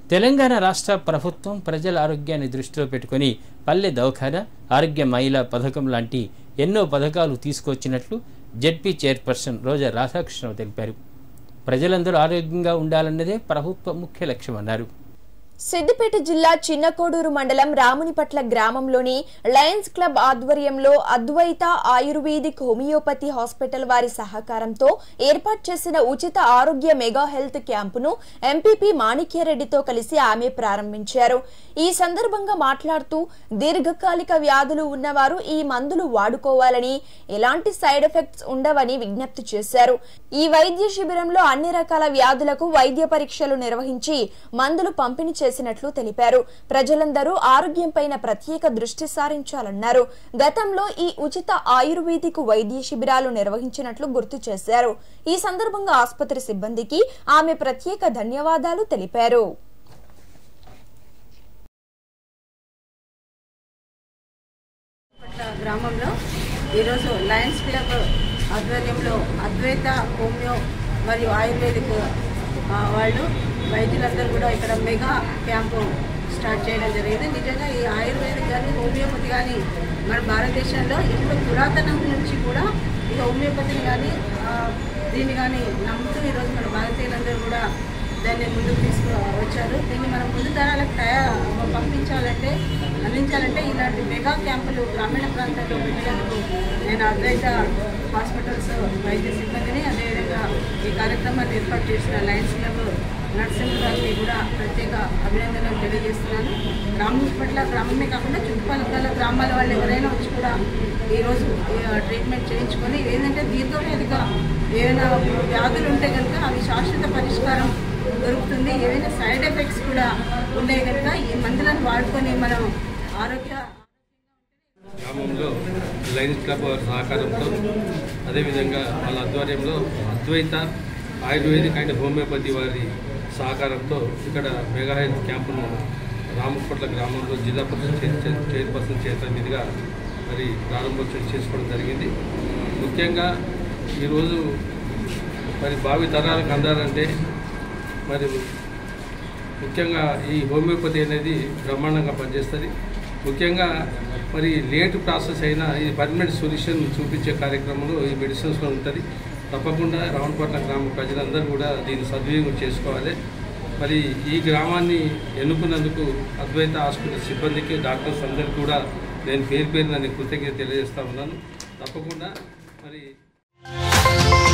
తెలంగాణ రాష్ట్ర ప్రభుత్వం ప్రజల ఆరోగ్యాన్ని దృష్టిలో పెట్టుకుని పల్లె దవాఖాన ఆరోగ్య మహిళా పథకం లాంటి ఎన్నో పథకాలు తీసుకొచ్చినట్లు జెడ్పీ చైర్పర్సన్ రోజా రాధాకృష్ణ తెలిపారు ప్రజలందరూ ఆరోగ్యంగా ఉండాలన్నదే ప్రభుత్వ ముఖ్య లక్ష్యమన్నారు సిద్దిపేట జిల్లా చిన్నకోడూరు మండలం రామునిపట్ల గ్రామంలోని లయన్స్ క్లబ్ ఆధ్వర్యంలో అద్వైత ఆయుర్వేదిక్ హోమియోపతి హాస్పిటల్ వారి సహకారంతో ఏర్పాటు చేసిన ఉచిత ఆరోగ్య మెగా హెల్త్ క్యాంపును ఎంపీపీ మాణిక్యరెడ్డితో కలిసి ఆమె ప్రారంభించారు ఈ సందర్భంగా మాట్లాడుతూ దీర్ఘకాలిక వ్యాధులు ఉన్నవారు ఈ మందులు వాడుకోవాలని ఎలాంటి సైడ్ ఎఫెక్ట్స్ ఉండవని విజ్ఞప్తి చేశారు ఈ వైద్య శిబిరంలో అన్ని రకాల వ్యాధులకు వైద్య పరీక్షలు నిర్వహించి మందులు పంపిణీ చేసినట్లు తెలిపారు ప్రజలందరూ ఆరోగ్యంపైన ప్రత్యేక దృష్టి సారించాలన్నారు గతంలో ఈ ఉచిత ఆయుర్వేదిక్ వైద్య శిబిరాలు నిర్వహించినట్లు గుర్తు చేశారు ఈ సందర్భంగా ఆసుపత్రి సిబ్బందికి ఆమె ప్రత్యేక ధన్యవాదాలు తెలిపారు పట్ల గ్రామంలో ఈరోజు లయన్స్ క్లబ్ ఆధ్వర్యంలో అద్వైత హోమియో మరియు ఆయుర్వేదిక్ ఆ, వాళ్ళు వైద్యులందరూ కూడా ఇక్కడ మెగా క్యాంపు స్టార్ట్ చేయడం జరిగింది నిజంగా ఈ ఆయుర్వేదిక్ కానీ హోమియోపతి కానీ మన భారతదేశంలో ఇప్పుడు పురాతనం నుంచి కూడా ఈ హోమియోపతిని కానీ ఆ, దీన్ని కానీ నమ్ముతూ ఈరోజు మన భారతీయులందరూ కూడా దాన్ని ముందుకు తీసుకు వచ్చారు దీన్ని మనం ముందు తరాలకు తయారు పంపించాలంటే అందించాలంటే ఇలాంటి మెగా క్యాంపులు గ్రామీణ ప్రాంతాల్లో పెట్టేందుకు నేను అద్వైత హాస్పిటల్స్ వైద్య సిబ్బందిని అదేవిధంగా ఈ కార్యక్రమాన్ని ఏర్పాటు చేసిన లయన్స్ క్లబ్ నర్సింగ్ గారికి కూడా ప్రత్యేక అభినందనలు తెలియజేస్తున్నాను గ్రామం పట్ల గ్రామమే కాకుండా చుట్టుపక్కల గ్రామాల వాళ్ళు ఎవరైనా వచ్చి కూడా ఈరోజు ఈ, ట్రీట్మెంట్ చేయించుకొని ఏంటంటే దీర్ఘవ్యాధిగా ఏమైనా వ్యాధులు ఉంటే కనుక అవి శాశ్వత పరిష్కారం దొరుకుతుంది ఏవైనా సైడ్ ఎఫెక్ట్స్ కూడా ఉన్నాయి కనుక ఈ మందులను వాడుకొని మనం ఆరోగ్య గ్రామంలో లయన్స్ క్లబ్ వారి సహకారంతో అదేవిధంగా వాళ్ళ ఆధ్వర్యంలో అద్వైత ఆయుర్వేదిక్ అండ్ హోమియోపతి వారి సహకారంతో ఇక్కడ మెగా హెల్త్ క్యాంపును రామపట్ల గ్రామంలో జిల్లా పరిషత్ చైర్- చైర్- చైర్పర్సన్ చేతుల మీదుగా మరి ప్రారంభోత్సవం చేసుకోవడం జరిగింది ముఖ్యంగా ఈరోజు మరి భావి తరాలకు అందాలంటే మరి ముఖ్యంగా ఈ హోమియోపతి అనేది బ్రహ్మాండంగా పనిచేస్తుంది ముఖ్యంగా మరి లేట్ ప్రాసెస్ అయినా ఈ పర్మనెంట్ సొల్యూషన్ చూపించే కార్యక్రమంలో ఈ మెడిసిన్స్లో ఉంటుంది తప్పకుండా రావణపట్ల గ్రామ ప్రజలందరూ కూడా దీన్ని సద్వినియోగం చేసుకోవాలి మరి ఈ గ్రామాన్ని ఎన్నుకున్నందుకు అద్వైత హాస్పిటల్ సిబ్బందికి డాక్టర్స్ అందరికీ కూడా నేను పేరు పేరు నన్ను కృతజ్ఞత తెలియజేస్తా ఉన్నాను తప్పకుండా మరి